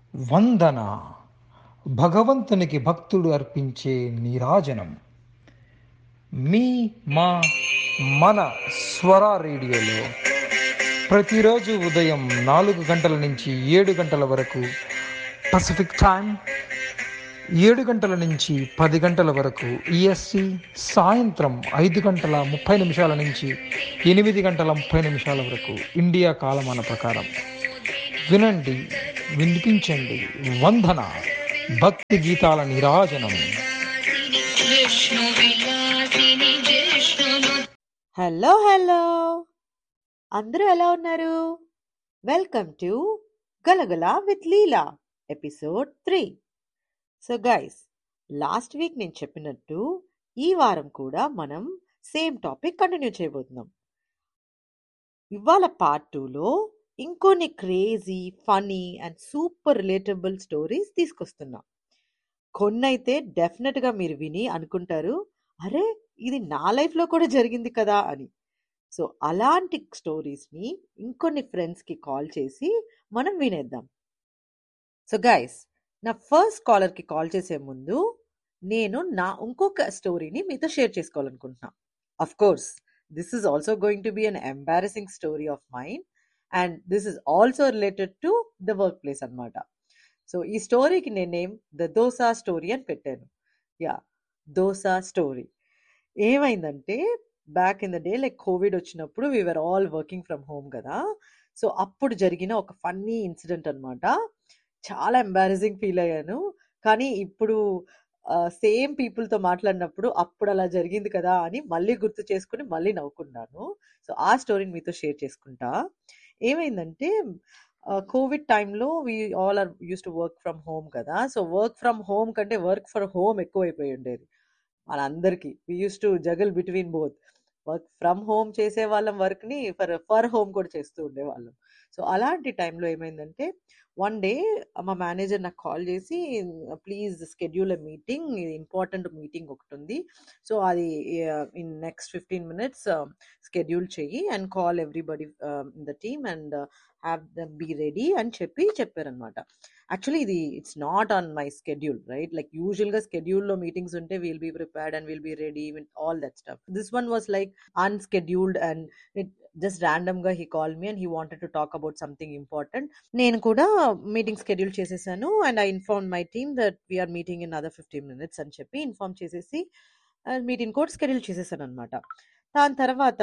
వందన భగవంతునికి భక్తుడు అర్పించే నీరాజనం మీ మా మన స్వర రేడియోలో ప్రతిరోజు ఉదయం నాలుగు గంటల నుంచి ఏడు గంటల వరకు పసిఫిక్ టైం ఏడు గంటల నుంచి పది గంటల వరకు ఈఎస్సి సాయంత్రం ఐదు గంటల ముప్పై నిమిషాల నుంచి ఎనిమిది గంటల ముప్పై నిమిషాల వరకు ఇండియా కాలమాన ప్రకారం వినండి వినిపించండి వందన భక్తి గీతాల నిరాజనం విష్ణువిలాసిని జిష్ణును హలో హలో అందరూ ఎలా ఉన్నారు welcome to Galagala with Leela episode three so guys last week నేను చెప్పినట్టు ఈ వారం కూడా మనం సేమ్ టాపిక్ కంటిన్యూ చేయబోతున్నాం ఇవాళ పార్ట్ టూలో ఇంకొన్ని crazy funny and super relatable stories తీసుకొస్తున్నా కొన్నైతే డెఫినెట్గా మీరు విని అనుకుంటారు అరే ఇది నా లైఫ్లో కూడా జరిగింది కదా అని సో అలాంటి స్టోరీస్ని ఇంకొన్ని ఫ్రెండ్స్కి కాల్ చేసి మనం వినేద్దాం సో గైస్ నా ఫస్ట్ కాలర్కి కాల్ చేసే ముందు నేను నా ఇంకొక స్టోరీని మీతో షేర్ చేసుకోవాలనుకుంటున్నా of course this is also going to be an embarrassing story of mind and this is also related to the work place అనమాట సో ఈ స్టోరీకి నేనేం ద దోసా స్టోరీ అని పెట్టాను యా దోసా స్టోరీ ఏమైందంటే back in the day like Covid వచ్చినప్పుడు we are all working from home కదా so అప్పుడు జరిగిన ఒక ఫన్నీ ఇన్సిడెంట్ అనమాట చాలా ఎంబారసింగ్ ఫీల్ అయ్యాను కానీ ఇప్పుడు సేమ్ పీపుల్తో మాట్లాడినప్పుడు అప్పుడు అలా జరిగింది కదా అని మళ్ళీ గుర్తు చేసుకుని మళ్ళీ నవ్వుకున్నాను సో ఆ స్టోరీని మీతో షేర్ చేసుకుంటా ఏమైందంటే కోవిడ్ టైంలో we all are uses to work from home కదా సో వర్క్ ఫ్రమ్ హోమ్ కంటే వర్క్ ఫర్ హోమ్ ఎక్కువైపోయి ఉండేది మనందరికీ we uses to juggle between both work from home చేసే వాళ్ళం వర్క్ని ఫర్ ఫర్ హోమ్ కూడా చేస్తూ ఉండేవాళ్ళం సో అలాంటి టైంలో ఏమైందంటే వన్ డే మా మేనేజర్ నాకు కాల్ చేసి ప్లీజ్ స్కెడ్యూల్ ఎ మీటింగ్ ఇది ఇంపార్టెంట్ మీటింగ్ ఒకటి ఉంది సో అది in next fifteen minutes schedule చెయ్యి and call everybody in the team and have the be ready అని చెప్పి చెప్పారనమాట యాక్చువల్లీ ఇది it's not on my schedule right like యూజువల్గా స్కెడ్యూల్లో మీటింగ్స్ ఉంటే we'll be prepared and will be ready with all that stuff this one was like అన్స్కెడ్యూల్డ్ and it just ర్యాండమ్గా he call me and he wanted to talk about something important నేను కూడా meeting schedule చేసేసాను and I inform my team that we are meeting in other fifteen minutes అని చెప్పి inform చేసేసి meeting కూడా schedule చేసేసాను అనమాట దాని తర్వాత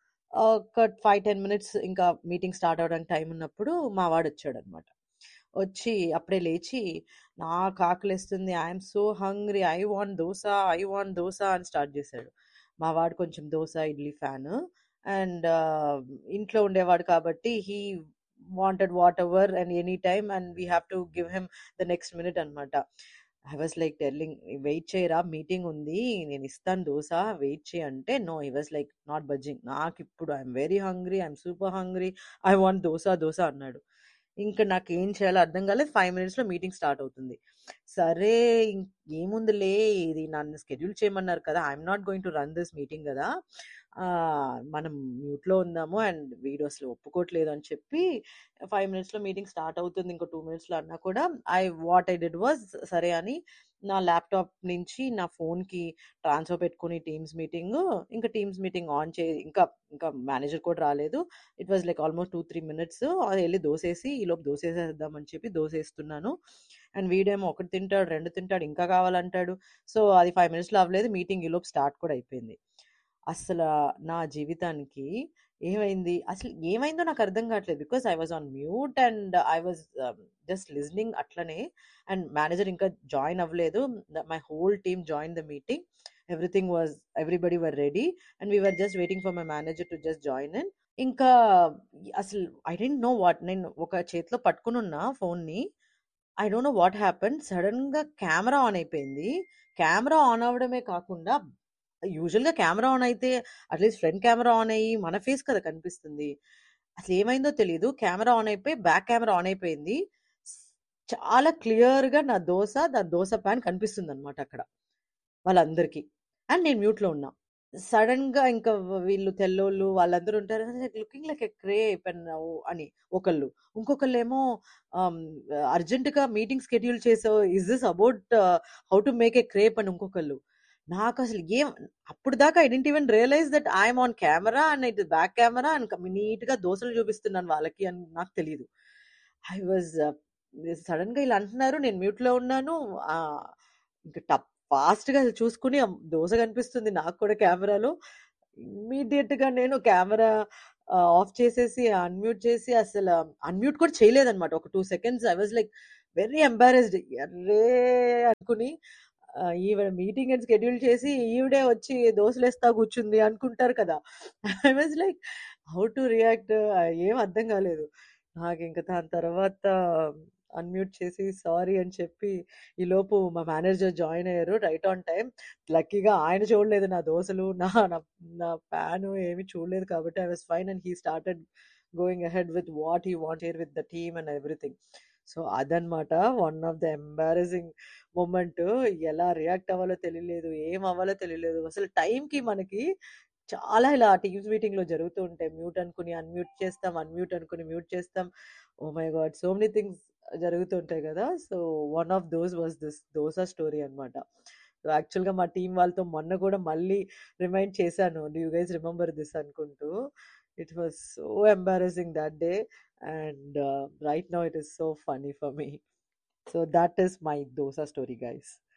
ఒక ఫైవ్ టెన్ మినిట్స్ ఇంకా మీటింగ్ స్టార్ట్ అవడానికి టైం ఉన్నప్పుడు మా వాడు వచ్చాడు అనమాట వచ్చి అప్పుడే లేచి నాకు ఆకలిస్తుంది I'm so hungry I want dosa I want dosa అని స్టార్ట్ చేశాడు మా వాడు కొంచెం దోశ ఇడ్లీ ఫ్యాన్ అండ్ ఇంట్లో ఉండేవాడు కాబట్టి he wanted whatever and any time and we have to give him the next minute అనమాట I was like telling wait చేయరా మీటింగ్ ఉంది నేను ఇస్తాను దోశ వెయిట్ చేయి అంటే no I was like not budging నాకు ఇప్పుడు I'm very hungry I'm super hungry I want dosa dosa అన్నాడు ఇంకా నాకు ఏం చేయాలో అర్థం కాలేదు ఫైవ్ మినిట్స్లో మీటింగ్ స్టార్ట్ అవుతుంది సరే ఏముందిలే ఇది నన్ను స్కెడ్యూల్ చేయమన్నారు కదా I'm not going to run this meeting కదా మనం మ్యూట్లో ఉందాము అండ్ వీడియో అసలు ఒప్పుకోవట్లేదు అని చెప్పి ఫైవ్ మినిట్స్లో మీటింగ్ స్టార్ట్ అవుతుంది ఇంకో టూ మినిట్స్లో అన్నా కూడా I what I did was సరే అని నా ల్యాప్టాప్ నుంచి నా ఫోన్కి ట్రాన్స్ఫర్ పెట్టుకుని టీమ్స్ మీటింగ్ ఇంకా టీమ్స్ మీటింగ్ ఆన్ చే ఇంకా ఇంకా మేనేజర్ కూడా రాలేదు it was like almost two three minutes అది వెళ్ళి దోసేసి ఈలోపు దోసేసేద్దామని చెప్పి దోసేస్తున్నాను అండ్ వీడేమో ఒకటి తింటాడు రెండు తింటాడు ఇంకా కావాలంటాడు సో అది ఫైవ్ మినిట్స్లో అవ్వలేదు మీటింగ్ ఈలోపు స్టార్ట్ కూడా అయిపోయింది అసలు నా జీవితానికి ఏమైంది అసలు ఏమైందో నాకు అర్థం కావట్లేదు because I was on mute and I was just listening అట్లనే అండ్ మేనేజర్ ఇంకా జాయిన్ అవ్వలేదు my whole team join the meeting everything was everybody were ready and we were just waiting for my manager to just join in ఇంకా అసలు I dent know what నేను ఒక చేతిలో పట్టుకుని ఉన్న ఫోన్ని I don't know what happen సడన్గా camera on అయిపోయింది కెమెరా ఆన్ అవ్వడమే కాకుండా యూజువల్గా కెమెరా ఆన్ అయితే అట్లీస్ట్ ఫ్రంట్ కెమెరా ఆన్ అయ్యి మన ఫేస్ కదా కనిపిస్తుంది అసలు ఏమైందో తెలియదు కెమెరా ఆన్ అయిపోయి బ్యాక్ కెమెరా ఆన్ అయిపోయింది చాలా క్లియర్గా నా దోశ నా దోశ ప్యాన్ కనిపిస్తుంది అనమాట అక్కడ వాళ్ళందరికీ అండ్ నేను మ్యూట్లో ఉన్నా సడన్‌గా ఇంకా వీళ్ళు తెల్లోళ్ళు వాళ్ళందరూ ఉంటారు. Looking like a crepe and అని ఒకళ్ళు. ఇంకొకళ్ళేమో ఆహ్, అర్జెంట్‌గా మీటింగ్ షెడ్యూల్ చేసావు. Is this about how to make a crepe అని ఇంకొకళ్ళు. నాకసలు ఏం అప్పటిదాకా I didn't even realise that I am on camera and it is back camera and నీట్‌గా దోసలు చూపిస్తున్నాను వాళ్ళకి అని నాకు తెలీదు. ఐ వాజ్ సడన్‌గా ఇలా అంటున్నారు. నేను మ్యూట్‌లో ఉన్నాను. ఆహ్, ఇంక టప్ ఫాస్ట్‌గా చూసుకొని ఆ దోస కనిపిస్తుంది నాకు కూడా కెమెరాలో. ఇమ్మీడియేట్‌గా నేను కెమెరా ఆహ్, ఆఫ్ చేసేసి, అన్‌మ్యూట్ చేసి అసల అన్‌మ్యూట్ కూడా చేయలేదన్నమాట. ఒక 2 seconds I was like very embarrassed. అర్రే! అనుకుని ఆహ్, ఈవిడ మీటింగ్ అని షెడ్యూల్ చేసి ఈవిడే వచ్చి దోసలేస్తా కూర్చుంది అనుకుంటారు కదా! I was like how to react ఏం అర్థం కాలేదు. నాకింక దాని తర్వాత అన్‌మ్యూట్ చేసి సారీ అని చెప్పి ఈలోపు మా మేనేజర్ జాయిన్ అయ్యారు రైట్ ఆన్ టైమ్. లక్కీగా ఆయన చూడలేదు నా దోసలు, నా నా నా పాను ఏమి చూడలేదు కాబట్టి I was fine and he started going ahead with what he want hear with the team and everything. So, అదన్నమాట one of the embarrassing moment. ఎలా రియాక్ట్ అవ్వాలో తెలియలేదు. ఏం అవ్వాలో తెలియలేదు. అసలు టైంకి మనకి చాలా ఇలా టీమ్స్ మీటింగ్‌లో జరుగుతూ ఉంటాయి. మ్యూట్ అనుకుని అన్‌మ్యూట్ చేస్తాం. అన్‌మ్యూట్ అనుకుని మ్యూట్ చేస్తాం. Oh my God! So many things జరుగుతూ ఉంటాయి కదా! So, one of those was this dosa story అన్నమాట. సో, యాక్చువల్‌గా మా టీమ్ వాళ్ళతో మొన్న కూడా మళ్ళీ రిమైండ్ చేశాను. Do you guys remember this అనుకుంటూ. It was so embarrassing that day and right now it is so funny for me. So, that is my dosa story guys.